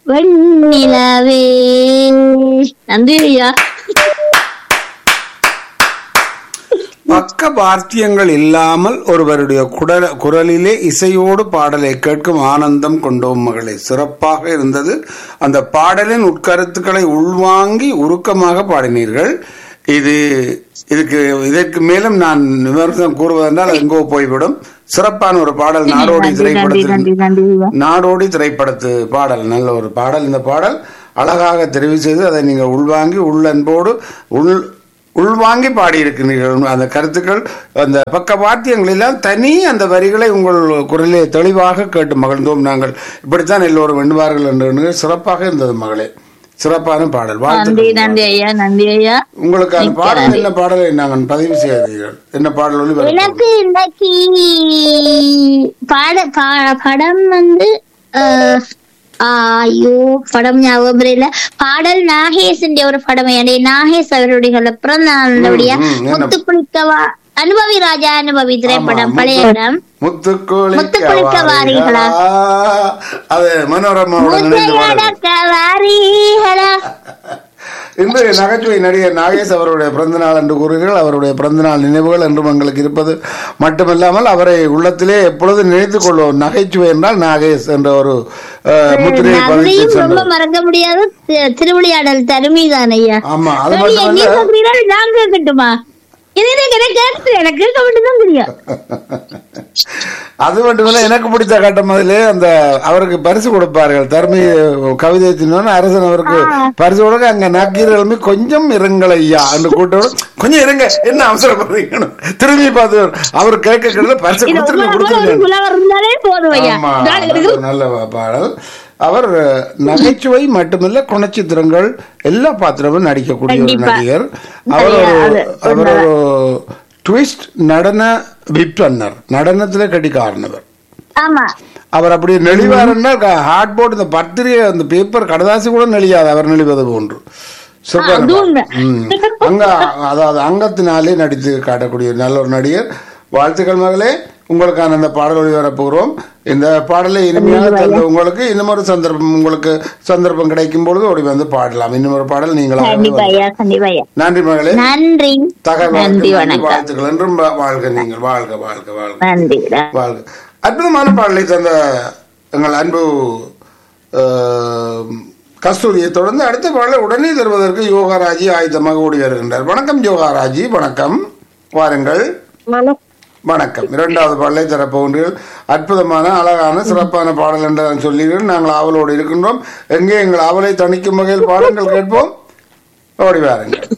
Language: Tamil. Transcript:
வெண்ணிலவே நன்றி ஐயா பக்க வாத்தியங்கள் இல்லாமல் ஒருவருடைய குடல குரலிலே இசையோடு பாடலை கேட்கும் ஆனந்தம் கொண்டோம் மகளே சிறப்பாக இருந்தது அந்த பாடலின் உட்கருத்துக்களை உள்வாங்கி உருக்கமாக பாடினீர்கள் இது இதுக்கு இதற்கு மேலும் நான் விமர்சனம் கூறுவதென்றால் எங்கோ போய்விடும் சிறப்பான ஒரு பாடல் நாடோடி நன்றி நன்றி திரைப்படத்தில் நன்றி நன்றி ஐயா நாடோடி திரைப்படத்து பாடல் நல்ல ஒரு பாடல் இந்த பாடல் அழகாக தெரிவு செய்து அதை நீங்கள் உள்வாங்கி உள்ளன்போடு உள் உள்வாங்கி பாடியிருக்கிறீர்கள் அந்த கருத்துக்கள் அந்த பக்க வாத்தியங்கள் எல்லாம் தனி அந்த வரிகளை உங்கள் குரலிலே தெளிவாக கேட்டு மகிழ்ந்தோம் நாங்கள் இப்படித்தான் எல்லோரும் எண்ணுவார்கள் என்று எண்ணுங்கள். சிறப்பாக இருந்தது மகளே சிறப்பான பாடல் நன்றி வாழ்த்துக்கள் நன்றி ஐயா நன்றி ஐயா உங்களுக்கு அந்த பாடல் என்ன பாடலை நாங்கள் பதிவு செய்தீர்கள் என்ன பாடல் ஒளி எனக்கு இன்னைக்கு பாட பா- படம் வந்து அஹ், ஐயோ படம் ஞாபகம் இல்ல பாடல் நாகேஷ் ஒரு படம் என்னுடைய நாகேஷ் அவருடைய பிறந்த நாளுடைய ம், ம், என்ன? முத்து குளிக்கவா அனுபவி ராஜா அனுபவி திரைப்படம் ஆமா, பழைய முத்து- இடம் முத்துக்குளிக்க முத்துக்குளிக்க வாரீங்களா? அது மனோரமாவோட நினைந்து பாடல் முத்தையடக்க வாரீகளா இன்று நகைச்சுவை நடிகர் நாகேஷ் அவருடைய பிறந்தநாள் என்று கூறுகிறீர்கள் அவருடைய பிறந்தநாள் நினைவுகள் என்றும் எங்களுக்கு இருப்பது மட்டுமல்லாமல் அவரை உள்ளத்திலே எப்பொழுது நினைத்துக் கொள்வோம் நகைச்சுவை என்றால் நாகேஷ் என்ற ஒரு அஹ், முத்திரையை பதித்து அதையும் ரொம்ப சென்றோம் மறக்க முடியாத தி- திருவிளையாடல் தருமிதான் ஐயா ஆமா அது சரி, நீ மட்டுமல்ல சொல்றீங்களா நான் கேட்கட்டுமா இது எனக்கு எனக்கு கேட்டு எனக்கு கேட்க மட்டும்தான் தெரியும் அது மட்டுமல்ல எனக்கு பிடித்த கட்டம் அதிலே அந்த அவருக்கு பரிசு கொடுப்பார்கள் தர்மி கவிதை தின்னோன்னு அரசன் அவருக்கு பரிசு கொடுக்க அங்க நக்கீரர்களுமே கொஞ்சம் இருங்கள் ஐயா என்று கூட்டோடு கொஞ்சம் இருங்க என்ன அவசரப்படுறீங்க திரும்பி பார்த்து அவர் கேட்க கேட்கல பரிசு இது கொடுத்துருங்க உங்களை போல ஒரு கொடுத்துருங்க புலவர் இருந்தாலே போதும் ஐயா ஆமா நான் நல்ல- நல்ல பாடல் அவர் நகைச்சுவை மட்டுமல்ல குணச்சித்திரங்கள் எல்லா பாத்திரமும் நடிக்கக்கூடிய ஒரு கண்டிப்பா. நடிகர் அவர் ஐயா, ஒரு அது அவர் ஒரு ட்விஸ்ட் நடன விற்பன்னர் நடனத்துல கடிக்காரனவர் ஆமா அவர் அப்படி நெளிவாருன்னா ஹார்ட் போர்டு இந்த பத்திரிகை அந்த பேப்பர் கடதாசி கூட நெளியாது அவர் நெளிவது போன்று சூப்பர் அது உண்மை. ம். அங்க அதாவது அங்கத்தினாலே நடித்து காட்டக்கூடிய நல்ல ஒரு நடிகர் வாழ்த்துக்கள் மகளே உங்களுக்கான அந்த பாடல் வரப்போகிறோம் இந்த பாடலை இனிமையாக தந்த உங்களுக்கு இன்னும் ஒரு சந்தர்ப்பம் உங்களுக்கு சந்தர்ப்பம் கிடைக்கும் பொழுது ஓடி வந்து பாடலாம் இன்னும் ஒரு பாடல் நீங்களாக கண்டிப்பா ஐயா கண்டிப்பா ஐயா நன்றி மகளே நன்றி தகவல் நன்றி வணக்கம் வாழ்த்துக்கள் என்றும் வா- வாழ்க நீங்கள் வாழ்க வாழ்க வாழ்க நன்றி வாழ்க அற்புதமான பாடலை தந்த எங்கள் அன்பு அஹ், கஸ்தூரியை தொடர்ந்து அடுத்த பாடலை உடனே தருவதற்கு யோகாராஜி ஆயுதமாக ஓடி வருகின்றார் வணக்கம் யோகாராஜி வணக்கம் வாருங்கள் வணக்கம் இரண்டாவது பாடலை தரப்போகிறீர்கள் அற்புதமான அழகான சிறப்பான பாடல் என்று நான் சொல்லுகிறேன் நாங்கள் ஆவலோடு இருக்கின்றோம் எங்கே எங்கள் ஆவலை தணிக்கும் வகையில் பாடங்கள் கேட்போம் ஓடி வாருங்கள்